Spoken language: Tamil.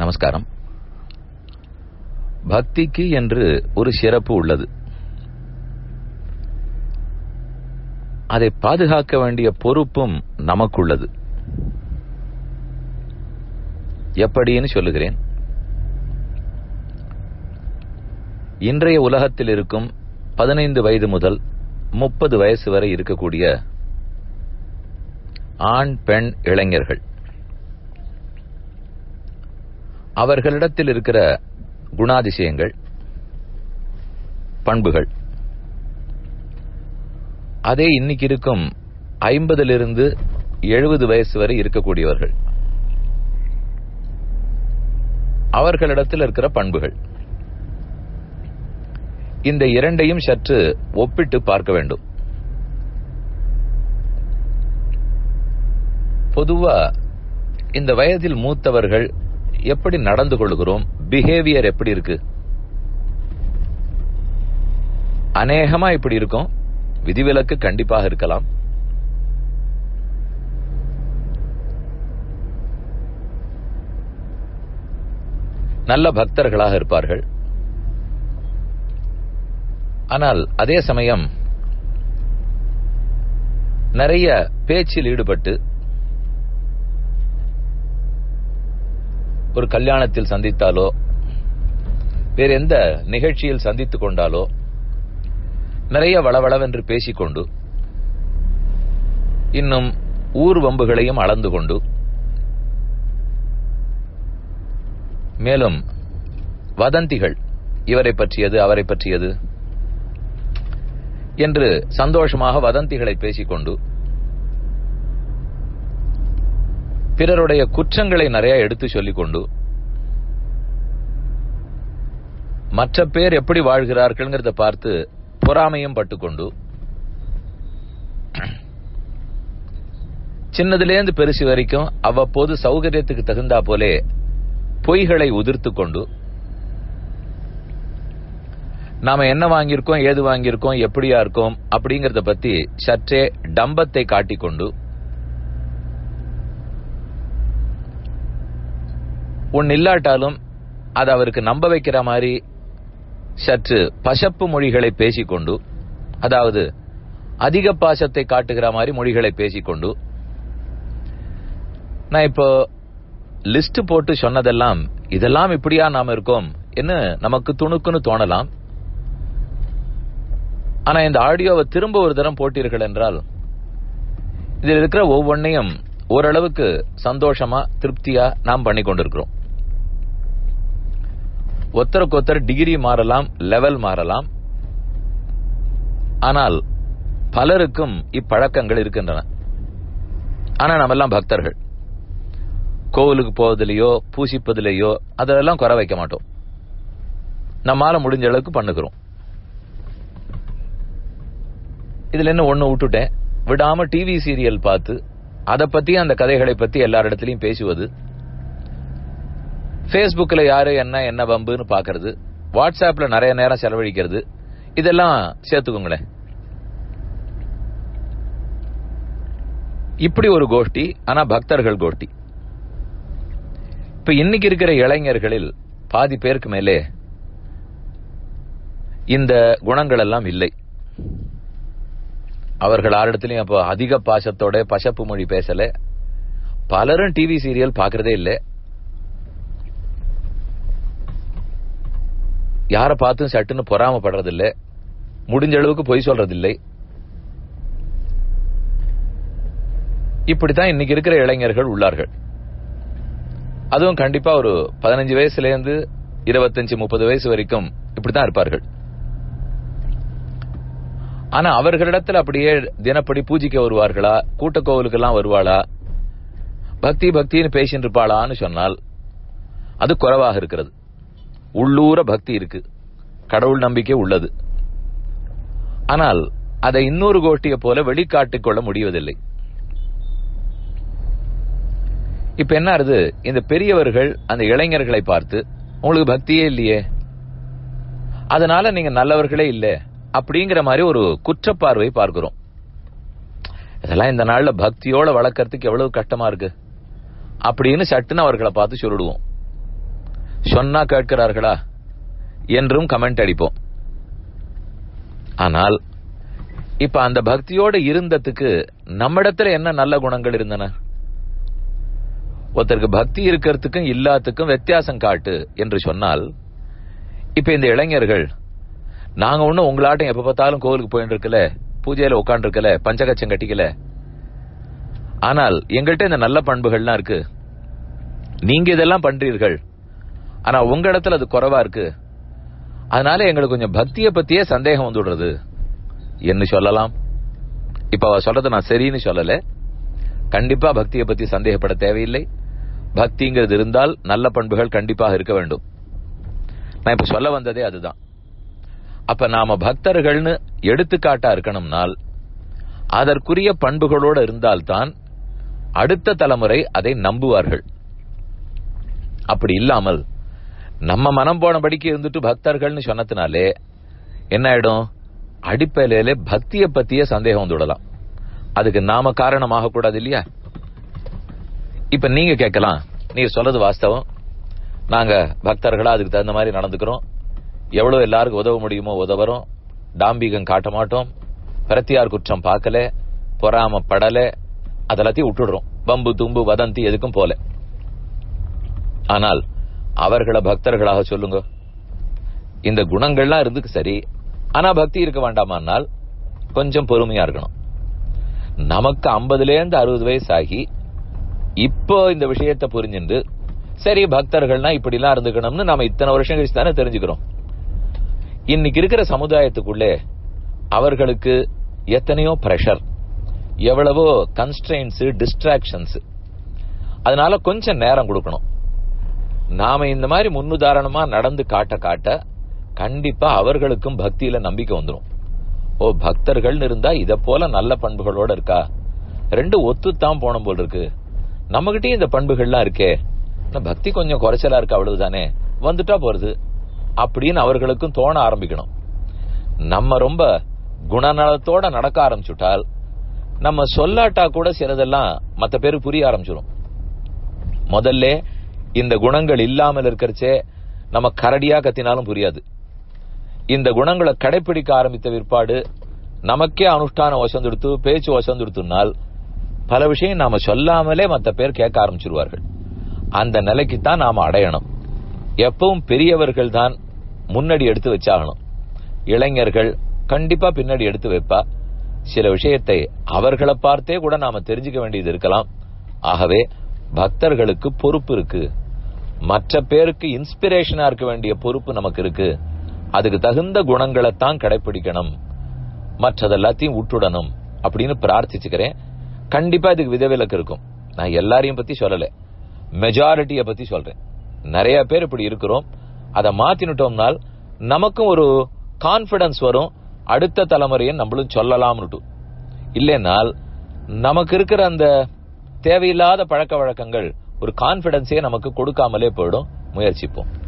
நமஸ்காரம் பக்திக்கு என்று ஒரு சிறப்பு உள்ளது அதை பாதுகாக்க வேண்டிய பொறுப்பும் நமக்குள்ளது எப்படின்னு சொல்லுகிறேன் இன்றைய உலகத்தில் இருக்கும் பதினைந்து வயது முதல் முப்பது வயசு வரை இருக்கக்கூடிய ஆண் பெண் இளைஞர்கள் அவர்களிடத்தில் இருக்கிற குணாதிசயங்கள் பண்புகள் அதே இன்னைக்கு இருக்கும் ஐம்பதிலிருந்து எழுபது வயசு வரை இருக்கக்கூடியவர்கள் அவர்களிடத்தில் இருக்கிற பண்புகள் இந்த இரண்டையும் சற்று ஒப்பிட்டு பார்க்க வேண்டும் பொதுவா இந்த வயதில் மூத்தவர்கள் எப்படி நடந்து கொள்கிறோம் பிஹேவியர் எப்படி இருக்கு அநேகமா இப்படி இருக்கும் விதிவிலக்கு கண்டிப்பாக இருக்கலாம் நல்ல பக்தர்களாக இருப்பார்கள் ஆனால் அதே சமயம் நிறைய பேச்சில் ஈடுபட்டு ஒரு கல்யாணத்தில் சந்தித்தாலோ வேறு எந்த நிகழ்ச்சியில் சந்தித்துக் கொண்டாலோ நிறைய வளவளவென்று பேசிக்கொண்டு இன்னும் ஊர் வம்புகளையும் அளந்து கொண்டு மேலும் வதந்திகள் இவரை பற்றியது அவரை பற்றியது என்று சந்தோஷமாக வதந்திகளை பேசிக்கொண்டு பிறருடைய குற்றங்களை நிறைய எடுத்து சொல்லிக்கொண்டு மற்ற பேர் எப்படி வாழ்கிறார்கள்ங்கிறத பார்த்து பொறாமையும் பட்டுக்கொண்டு சின்னதிலேருந்து பெருசு வரைக்கும் அவ்வப்போது சௌகரியத்துக்கு தகுந்தா போலே பொய்களை உதிர்த்து கொண்டு நாம என்ன வாங்கியிருக்கோம் ஏது வாங்கியிருக்கோம் எப்படியா இருக்கோம் அப்படிங்கறத பத்தி சற்றே டம்பத்தை காட்டிக்கொண்டு ஒன்னு இல்லாட்டாலும் அது அவருக்கு நம்ப வைக்கிற மாதிரி சற்று பசப்பு மொழிகளை பேசிக்கொண்டு அதாவது அதிக பாசத்தை காட்டுகிற மாதிரி மொழிகளை பேசிக்கொண்டு நான் இப்போ லிஸ்ட் போட்டு சொன்னதெல்லாம் இதெல்லாம் இப்படியா நாம இருக்கோம் என்ன நமக்கு துணுக்குன்னு தோணலாம் ஆனா இந்த ஆடியோவை திரும்ப ஒரு தரம் போட்டீர்கள் என்றால் இதில் இருக்கிற ஒவ்வொன்னையும் ஓரளவுக்கு சந்தோஷமா திருப்தியா நாம் பண்ணி கொண்டிருக்கிறோம் ஒருத்தருக்கு ஒருத்தர் டிகிரி மாறலாம் லெவல் மாறலாம் ஆனால் பலருக்கும் இப்பழக்கங்கள் இருக்கின்றன ஆனா நம்ம எல்லாம் பக்தர்கள் கோவிலுக்கு போவதிலேயோ பூசிப்பதிலேயோ அதெல்லாம் குறை வைக்க மாட்டோம் நம்மால முடிஞ்ச அளவுக்கு பண்ணுகிறோம் இதுல என்ன ஒண்ணு விட்டுட்டேன் விடாம டிவி சீரியல் பார்த்து அதை பத்தி அந்த கதைகளை பத்தி எல்லாரிடத்திலையும் பேசுவது ஃபேஸ்புக்கில் யாரு என்ன என்ன வம்புன்னு பாக்குறது வாட்ஸ்அப்ல நிறைய நேரம் செலவழிக்கிறது இதெல்லாம் சேர்த்துக்கோங்களேன் இப்படி ஒரு கோஷ்டி ஆனா பக்தர்கள் கோஷ்டி இப்ப இன்னைக்கு இருக்கிற இளைஞர்களில் பாதி பேருக்கு மேலே இந்த குணங்கள் எல்லாம் இல்லை அவர்கள் ஆரிடத்திலையும் அப்போ அதிக பாசத்தோட பசப்பு மொழி பேசல பலரும் டிவி சீரியல் பாக்குறதே இல்லை யாரை பார்த்தும் சட்டுன்னு பொறாமப்படுறதில்லை முடிஞ்ச அளவுக்கு பொய் சொல்றதில்லை இப்படித்தான் இன்னைக்கு இருக்கிற இளைஞர்கள் உள்ளார்கள் அதுவும் கண்டிப்பா ஒரு பதினஞ்சு வயசுல இருந்து இருபத்தஞ்சு முப்பது வயசு வரைக்கும் இப்படித்தான் இருப்பார்கள் ஆனா அவர்களிடத்தில் அப்படியே தினப்படி பூஜைக்கு வருவார்களா கூட்ட கோவிலுக்கெல்லாம் வருவாளா பக்தி பக்தின்னு பேசிட்டு இருப்பாளான்னு சொன்னால் அது குறைவாக இருக்கிறது உள்ளூர பக்தி இருக்கு கடவுள் நம்பிக்கை உள்ளது ஆனால் அதை இன்னொரு கோஷ்டியை போல வெளிக்காட்டிக் கொள்ள முடிவதில்லை இப்ப என்ன ஆறுது இந்த பெரியவர்கள் அந்த இளைஞர்களை பார்த்து உங்களுக்கு பக்தியே இல்லையே அதனால நீங்க நல்லவர்களே இல்ல அப்படிங்கிற மாதிரி ஒரு குற்றப்பார்வை பார்க்கிறோம் இதெல்லாம் இந்த நாள்ல பக்தியோட வளர்க்கறதுக்கு எவ்வளவு கஷ்டமா இருக்கு அப்படின்னு சட்டுன்னு அவர்களை பார்த்து சொல்லிடுவோம் சொன்னா கேட்கிறார்களா என்றும் கமெண்ட் அடிப்போம் ஆனால் இப்ப அந்த பக்தியோட இருந்ததுக்கு நம்மிடத்துல என்ன நல்ல குணங்கள் இருந்தன ஒருத்தருக்கு பக்தி இருக்கிறதுக்கும் இல்லாததுக்கும் வித்தியாசம் காட்டு என்று சொன்னால் இப்ப இந்த இளைஞர்கள் நாங்க ஒண்ணும் உங்களாட்டம் எப்ப பார்த்தாலும் கோவிலுக்கு போயிட்டு இருக்கல பூஜையில உட்காந்து இருக்கல பஞ்சகச்சம் கட்டிக்கல ஆனால் எங்கள்கிட்ட இந்த நல்ல பண்புகள்லாம் இருக்கு நீங்க இதெல்லாம் பண்றீர்கள் ஆனா உங்க இடத்துல அது குறைவா இருக்கு அதனால எங்களுக்கு கொஞ்சம் பக்தியை பத்தியே சந்தேகம் வந்துடுறது என்ன சொல்லலாம் இப்ப அவ சொல்றது நான் சரின்னு சொல்லல கண்டிப்பா பக்தியை பத்தி சந்தேகப்பட தேவையில்லை பக்திங்கிறது இருந்தால் நல்ல பண்புகள் கண்டிப்பாக இருக்க வேண்டும் நான் இப்ப சொல்ல வந்ததே அதுதான் அப்ப நாம பக்தர்கள்னு எடுத்துக்காட்டா இருக்கணும்னால் அதற்குரிய பண்புகளோடு இருந்தால்தான் அடுத்த தலைமுறை அதை நம்புவார்கள் அப்படி இல்லாமல் நம்ம மனம் போனபடிக்கு இருந்துட்டு பக்தர்கள்னு சொன்னதுனாலே என்ன ஆயிடும் அடிப்படையில பக்தியை பத்திய சந்தேகம் வந்துடலாம் அதுக்கு நாம காரணமாக கூடாது இல்லையா இப்ப நீங்க கேட்கலாம் நீங்க சொல்றது வாஸ்தவம் நாங்க பக்தர்களா அதுக்கு தகுந்த மாதிரி நடந்துக்கிறோம் எவ்வளவு எல்லாருக்கும் உதவ முடியுமோ உதவுறோம் டாம்பிகம் காட்ட மாட்டோம் பிரத்தியார் குற்றம் பார்க்கல பொறாம படல அதெல்லாத்தையும் விட்டுடுறோம் பம்பு தும்பு வதந்தி எதுக்கும் போல ஆனால் அவர்களை பக்தர்களாக சொல்லுங்க இந்த குணங்கள்லாம் இருந்துக்கு சரி ஆனா பக்தி இருக்க வேண்டாமானால் கொஞ்சம் பொறுமையா இருக்கணும் நமக்கு ஐம்பதுல இருந்து அறுபது வயசு ஆகி இப்போ இந்த விஷயத்தை புரிஞ்சுண்டு சரி பக்தர்கள்னா இப்படி எல்லாம் இருந்துக்கணும்னு நாம இத்தனை வருஷம் கழிச்சு தானே தெரிஞ்சுக்கிறோம் இன்னைக்கு இருக்கிற சமுதாயத்துக்குள்ளே அவர்களுக்கு எத்தனையோ பிரஷர் எவ்வளவோ கன்ஸ்ட்ரெயின்ஸ் டிஸ்ட்ராக்ஷன்ஸ் அதனால கொஞ்சம் நேரம் கொடுக்கணும் நாம இந்த மாதிரி முன்னுதாரணமா நடந்து காட்ட காட்ட கண்டிப்பா அவர்களுக்கும் பக்தியில நம்பிக்கை வந்துடும் ஓ பக்தர்கள்னு இருந்தா இத போல நல்ல பண்புகளோட இருக்கா ரெண்டு ஒத்துத்தான் போன போல் இருக்கு நம்மகிட்டயும் இந்த பண்புகள்லாம் இருக்கே பக்தி கொஞ்சம் குறைச்சலா இருக்கு அவ்வளவுதானே வந்துட்டா போறது அப்படின்னு அவர்களுக்கும் தோண ஆரம்பிக்கணும் நம்ம ரொம்ப குணநலத்தோட நடக்க ஆரம்பிச்சுட்டால் நம்ம சொல்லாட்டா கூட சிலதெல்லாம் மத்த பேருக்கு புரிய ஆரம்பிச்சிடும் முதல்ல இந்த குணங்கள் இல்லாமல் இருக்கிறச்சே நம்ம கரடியா கத்தினாலும் புரியாது இந்த குணங்களை கடைபிடிக்க ஆரம்பித்த விற்பாடு நமக்கே அனுஷ்டானம் வசந்தெடுத்து பேச்சு வசந்தெடுத்துனால் பல விஷயம் நாம சொல்லாமலே மத்த பேர் கேட்க ஆரம்பிச்சிருவார்கள் அந்த நிலைக்கு தான் நாம அடையணும் எப்பவும் பெரியவர்கள் தான் முன்னாடி எடுத்து வச்சாகணும் இளைஞர்கள் கண்டிப்பா பின்னாடி எடுத்து வைப்பா சில விஷயத்தை அவர்களை பார்த்தே கூட நாம தெரிஞ்சுக்க வேண்டியது இருக்கலாம் ஆகவே பக்தர்களுக்கு பொறுப்பு இருக்கு மற்ற பேருக்கு இன்ஸ்பிரேஷனா இருக்க வேண்டிய பொறுப்பு நமக்கு இருக்கு அதுக்கு தகுந்த குணங்களைத்தான் கடைபிடிக்கணும் மற்றதெல்லாத்தையும் விட்டுடணும் அப்படின்னு பிரார்த்திச்சுக்கிறேன் கண்டிப்பா இதுக்கு விதவிலக்கு இருக்கும் நான் எல்லாரையும் பத்தி சொல்லல மெஜாரிட்டிய பத்தி சொல்றேன் நிறைய பேர் இப்படி இருக்கிறோம் அதை மாத்தினுட்டோம்னால் நமக்கும் ஒரு கான்பிடன்ஸ் வரும் அடுத்த தலைமுறையை நம்மளும் சொல்லலாம்னுட்டு இல்லைனால் நமக்கு இருக்கிற அந்த தேவையில்லாத பழக்க வழக்கங்கள் ஒரு கான்பிடன்ஸே நமக்கு கொடுக்காமலே போயிடும் முயற்சிப்போம்